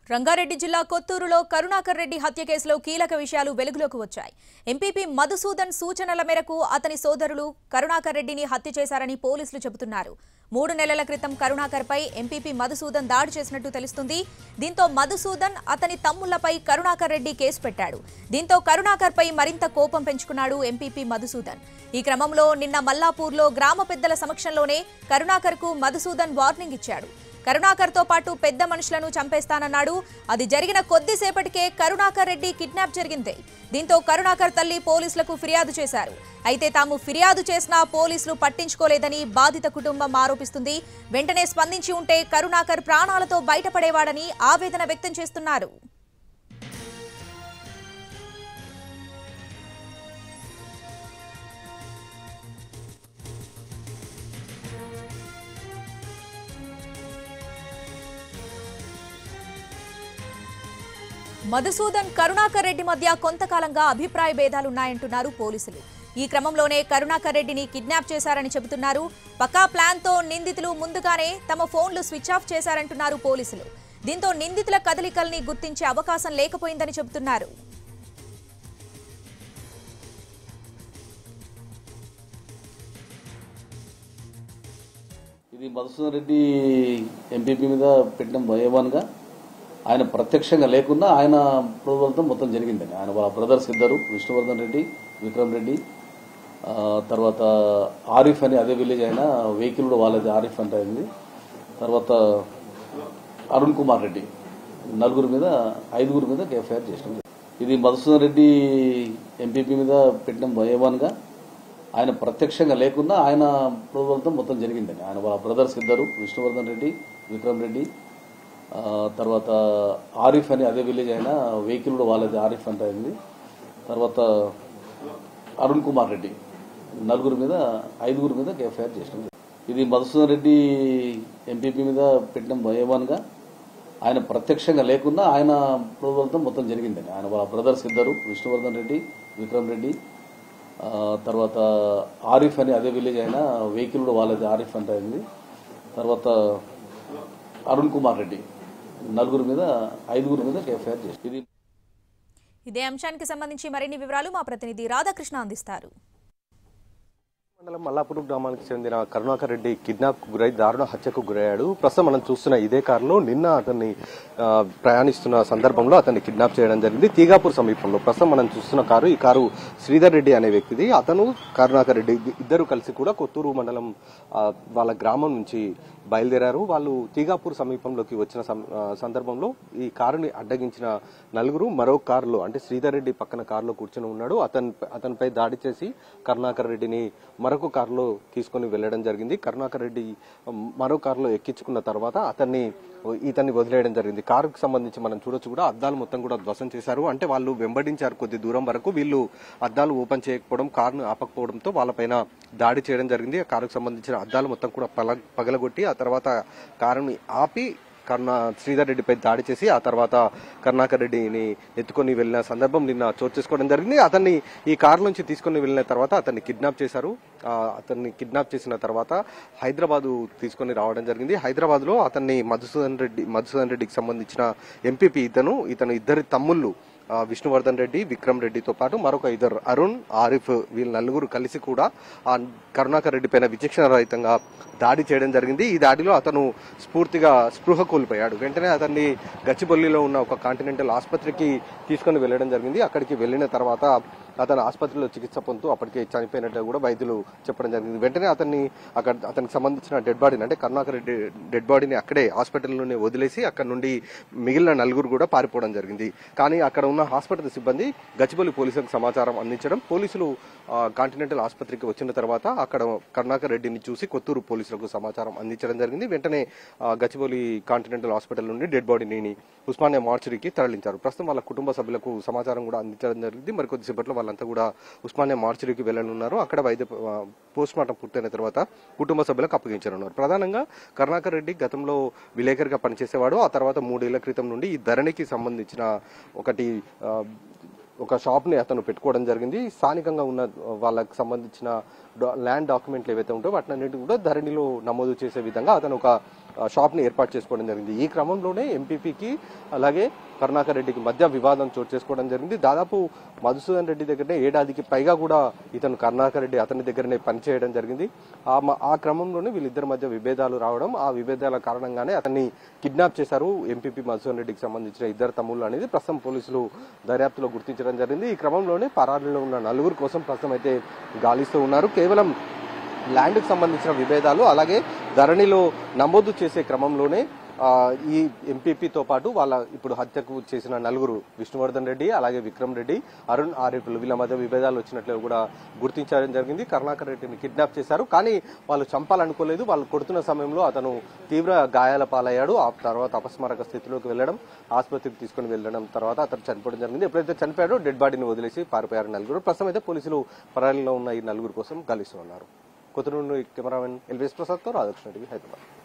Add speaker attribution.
Speaker 1: రంగారెడ్డి జిల్లా కొత్తూరులో కరుణాకర్ రెడ్డి హత్య కేసులో కీలక విషయాలు వెలుగులోకి వచ్చాయి ఎంపీపీ మధుసూదన్ సూచనల మేరకు అతని సోదరులు కరుణాకర్ రెడ్డిని హత్య చేశారని పోలీసులు చెబుతున్నారు మూడు నెలల క్రితం కరుణాకర్ పై ఎంపీపీ మధుసూదన్ దాడి చేసినట్టు తెలుస్తుంది దీంతో మధుసూదన్ అతని తమ్ముళ్లపై కరుణాకర్ రెడ్డి కేసు పెట్టాడు దీంతో కరుణాకర్ పై మరింత కోపం పెంచుకున్నాడు ఎంపీపీ మధుసూదన్ ఈ క్రమంలో నిన్న మల్లాపూర్లో గ్రామ పెద్దల సమక్షంలోనే కరుణాకర్ కు మధుసూదన్ వార్నింగ్ ఇచ్చాడు కరుణాకర్ తో పాటు పెద్ద మనుషులను చంపేస్తానన్నాడు అది జరిగిన కొద్దిసేపటికే కరుణాకర్ రెడ్డి కిడ్నాప్ జరిగింది దీంతో కరుణాకర్ తల్లి పోలీసులకు ఫిర్యాదు చేశారు అయితే తాము ఫిర్యాదు చేసినా పోలీసులు పట్టించుకోలేదని బాధిత కుటుంబం ఆరోపిస్తుంది వెంటనే స్పందించి ఉంటే కరుణాకర్ ప్రాణాలతో బయటపడేవాడని ఆవేదన వ్యక్తం చేస్తున్నారు మధుసూదన్ కరుణాకర్ రెడ్డి మధ్య కొంతకాలంగా అభిప్రాయ భేదాలున్నాయంటున్నారు పోలీసులు ఈ క్రమంలోనే కరుణాకర్ రెడ్డిని కిడ్నాప్ చేశారని చెబుతున్నారు పక్కా ప్లాన్తో నిందితులు ముందుగానే తమ ఫోన్లు స్విచ్ ఆఫ్ చేశారంటున్నారు పోలీసులు దీంతో నిందితుల కదలికల్ని గుర్తించే అవకాశం లేకపోయిందని చెబుతున్నారు
Speaker 2: ఇది మధుసూదన్ రెడ్డి ఎంపీపీ మీద పెట్టిన భయవాన్గా ఆయన ప్రత్యక్షంగా లేకున్నా ఆయన ప్రోద్బలంతో మొత్తం జరిగిందండి ఆయన వాళ్ళ బ్రదర్స్ ఇద్దరు విష్ణువర్ధన్ రెడ్డి విక్రమ్ రెడ్డి ఆ, తర్వాత ఆరిఫ్ అని అదే విలేజ్ అయినా వెహికల్ కూడా వాళ్ళది ఆరిఫ్ అంటే అయింది తర్వాత అరుణ్ కుమార్ రెడ్డి నలుగురు మీద ఐదుగురు మీద ఎఫ్ఐఆర్ చేసినాం ఇది మధుసూదన్ రెడ్డి ఎంపీపీ మీద పెట్టిన భయవాన్గా ఆయన ప్రత్యక్షంగా లేకున్నా ఆయన ప్రోద్బలంతో మొత్తం జరిగిందండి ఆయన వాళ్ళ బ్రదర్స్ ఇద్దరు విష్ణువర్ధన్ రెడ్డి విక్రమ్ రెడ్డి ఆ, తర్వాత ఆరిఫ్ అని అదే విలేజ్ అయినా వెహికల్ కూడా వాళ్ళది ఆరిఫ్ అంటే అయింది తర్వాత అరుణ్ కుమార్ రెడ్డి నలుగురు మీద ఐదుగురు మీద ఎఫ్ఐఆర్ చేసినాం ఇది మధుసూదన్ రెడ్డి ఎంపీపీ మీద పెట్టిన భయవాన్గా ఆయన ప్రత్యక్షంగా లేకున్నా ఆయన ప్రోద్బలంతో మొత్తం జరిగిందండి ఆయన వాళ్ళ బ్రదర్స్ ఇద్దరు విష్ణువర్ధన్ రెడ్డి విక్రమ్ రెడ్డి ఆ, తర్వాత ఆరిఫ్ అని అదే విలేజ్ అయినా వెహికల్ కూడా వాళ్ళది ఆరిఫ్ అంటే అయింది తర్వాత అరుణ్ కుమార్ రెడ్డి నలుగురు మీద ఐదుగురు మీద ఎఫ్ఐఆర్ చేసి ఇది
Speaker 1: ఇదే అంశానికి సంబంధించి మరిన్ని వివరాలు మా ప్రతినిధి రాధాకృష్ణ అందిస్తారు
Speaker 3: మండలం మల్లాపూర్ గ్రామానికి చెందిన కరుణాకర్ రెడ్డి కిడ్నాప్ కు గురై దారుణ హత్యకు గురయ్యాడు ప్రస్తుతం మనం చూస్తున్న ఇదే కారులో నిన్న అతన్ని ఆ, ప్రయాణిస్తున్న సందర్భంలో అతన్ని కిడ్నాప్ చేయడం జరిగింది తీగాపూర్ సమీపంలో ప్రస్తుతం మనం చూస్తున్న కారు ఈ కారు శ్రీధర్ రెడ్డి అనే వ్యక్తిది అతను కరుణాకర్ రెడ్డి ఇద్దరు కలిసి కూడా కొత్తూరు మండలం ఆ, వాళ్ళ గ్రామం నుంచి బయలుదేరారు వాళ్ళు తీగాపూర్ సమీపంలోకి వచ్చిన సం- ఆ, సందర్భంలో ఈ కారుని అడ్డగించిన నలుగురు మరో కారులో అంటే శ్రీధర్ రెడ్డి పక్కన కారులో కూర్చొని ఉన్నాడు అతని అతనిపై దాడి చేసి కరుణాకర్ రెడ్డిని మరొక కారులో తీసుకొని వెళ్లడం జరిగింది కరుణాకర్ రెడ్డి ఉమ్, మరో కారులో ఎక్కించుకున్న తర్వాత అతన్ని ఇతన్ని వదిలేయడం జరిగింది కారుకు సంబంధించి మనం చూడొచ్చు కూడా అద్దాలు మొత్తం కూడా ధ్వసం చేశారు అంటే వాళ్ళు వెంబడించారు కొద్ది దూరం వరకు వీళ్ళు అద్దాలు ఓపెన్ చేయకపోవడం కారును ఆపకపోవడంతో వాళ్ళపైన దాడి చేయడం జరిగింది ఆ కారుకు సంబంధించిన అద్దాలు మొత్తం కూడా పల పగలగొట్టి ఆ తర్వాత కారుని ఆపి కరుణ శ్రీధర్ రెడ్డిపై దాడి చేసి ఆ తర్వాత కరుణాకర్ రెడ్డిని ఎత్తుకొని వెళ్ళిన సందర్భం నిన్న చోటు చేసుకోవడం జరిగింది అతన్ని ఈ కారు నుంచి తీసుకొని వెళ్ళిన తర్వాత అతన్ని కిడ్నాప్ చేశారు ఆ, అతన్ని కిడ్నాప్ చేసిన తర్వాత హైదరాబాద్ తీసుకొని రావడం జరిగింది హైదరాబాద్ లో అతన్ని మధుసూదన్ రెడ్డి మధుసూదన్ రెడ్డికి సంబంధించిన ఎంపీపీ ఇతను ఇతను ఇద్దరి తమ్ముళ్ళు ఆ, విష్ణువర్ధన్ రెడ్డి విక్రమ్ రెడ్డితో పాటు మరొక ఇద్దరు అరుణ్ ఆరిఫ్ వీళ్ళ నలుగురు కలిసి కూడా ఆ కరుణాకర్ రెడ్డి పైన విచక్షణ రహితంగా దాడి చేయడం జరిగింది ఈ దాడిలో అతను స్ఫూర్తిగా స్పృహ కోల్పోయాడు వెంటనే అతన్ని గచ్చిబొల్లిలో ఉన్న ఒక కాంటినెంటల్ ఆసుపత్రికి తీసుకొని వెళ్ళడం జరిగింది అక్కడికి వెళ్ళిన తర్వాత అతను ఆసుపత్రిలో చికిత్స పొందుతూ అప్పటికే చనిపోయినట్టు కూడా వైద్యులు చెప్పడం జరిగింది వెంటనే అతన్ని అక్కడ అతనికి సంబంధించిన డెడ్ బాడీని అంటే కరుణాకర్ రెడ్డి డెడ్ బాడీని అక్కడే హాస్పిటల్లోనే వదిలేసి అక్కడ నుండి మిగిలిన నలుగురు కూడా పారిపోవడం జరిగింది కానీ అక్కడ ఉన్న హాస్పిటల్ సిబ్బంది గచ్చిబౌలి పోలీసులకు సమాచారం అందించడం పోలీసులు ఆ, కాంటినెంటల్ ఆసుపత్రికి వచ్చిన తర్వాత అక్కడ కరుణాకర్ రెడ్డిని చూసి కొత్తూరు పోలీసులకు సమాచారం అందించడం జరిగింది వెంటనే ఆ, గచ్చిబౌలి కాంటినెంటల్ హాస్పిటల్ నుండి డెడ్ బాడీని ఉస్మానియా మార్చురీకి తరలించారు ప్రస్తుతం వాళ్ళ కుటుంబ సభ్యులకు సమాచారం కూడా అందించడం జరిగింది మరి కొద్దిసేపట్లో వాళ్ళంతా కూడా ఉస్మానియా మార్చురీకి వెళ్ళనున్నారు అక్కడ వైద్య పోస్ట్ మార్టం పూర్తయిన తర్వాత కుటుంబ సభ్యులకు అప్పగించనున్నారు ప్రధానంగా కరుణాకర్ రెడ్డి గతంలో విలేకరిగా పనిచేసేవాడు ఆ తర్వాత మూడేళ్ల క్రితం నుండి ఈ ధరణికి సంబంధించిన ఒకటి ఆ, ఒక షాప్ ని అతను పెట్టుకోవడం జరిగింది స్థానికంగా ఉన్న వాళ్ళకి సంబంధించిన డా- ల్యాండ్ డాక్యుమెంట్లు ఏవైతే ఉంటాయో వాటిని అన్నింటినీ కూడా ధరణిలో నమోదు చేసే విధంగా అతను ఒక ఆ, షాప్ ని ఏర్పాటు చేసుకోవడం జరిగింది ఈ క్రమంలోనే ఎంపీపీకి అలాగే కరుణాకర్ రెడ్డికి మధ్య వివాదం చోటు చేసుకోవడం జరిగింది దాదాపు మధుసూదన్ రెడ్డి దగ్గరనే ఏడాదికి పైగా కూడా ఇతను కరుణాకర్ రెడ్డి అతని దగ్గరనే పనిచేయడం జరిగింది ఆ మ- ఆ క్రమంలోనే వీళ్ళిద్దరి మధ్య విభేదాలు రావడం ఆ విభేదాల కారణంగానే అతన్ని కిడ్నాప్ చేశారు ఎంపీపీ మధుసూదన్ రెడ్డికి సంబంధించిన ఇద్దరు తమ్ముళ్ళు అనేది ప్రస్తుతం పోలీసులు దర్యాప్తులో గుర్తించడం జరిగింది ఈ క్రమంలోనే పరారీలో ఉన్న నలుగురు కోసం ప్రస్తుతం అయితే గాలిస్తూ ఉన్నారు కేవలం ల్యాండ్కి సంబంధించిన విభేదాలు అలాగే ధరణిలో నమోదు చేసే క్రమంలోనే ఆ, ఈ ఎంపీపీతో పాటు వాళ్ళ ఇప్పుడు హత్యకు చేసిన నలుగురు విష్ణువర్ధన్ రెడ్డి అలాగే విక్రమ్ రెడ్డి అరుణ్ ఆరిఫులు వీళ్ళ మధ్య విభేదాలు వచ్చినట్లు కూడా గుర్తించడం జరిగింది కరుణాకర్ రెడ్డిని కిడ్నాప్ చేశారు కానీ వాళ్ళు చంపాలనుకోలేదు వాళ్ళు కొడుతున్న సమయంలో అతను తీవ్ర గాయాల పాలయ్యాడు ఆ తర్వాత అపస్మారక స్థితిలోకి వెళ్ళడం ఆసుపత్రికి తీసుకుని వెళ్ళడం తర్వాత అతను చనిపోవడం జరిగింది ఎప్పుడైతే చనిపోయాడో డెడ్ బాడీని వదిలేసి పారిపోయారు నలుగురు ప్రస్తుతం అయితే పోలీసులు పరారీలో ఉన్న ఈ నలుగురు కోసం గాలిస్తున్నారు కొత్తనూరు కెమెరామెన్ ఎల్వేస్ ప్రసాద్తో రాధాకృష్ణ టీవీ హైదరాబాద్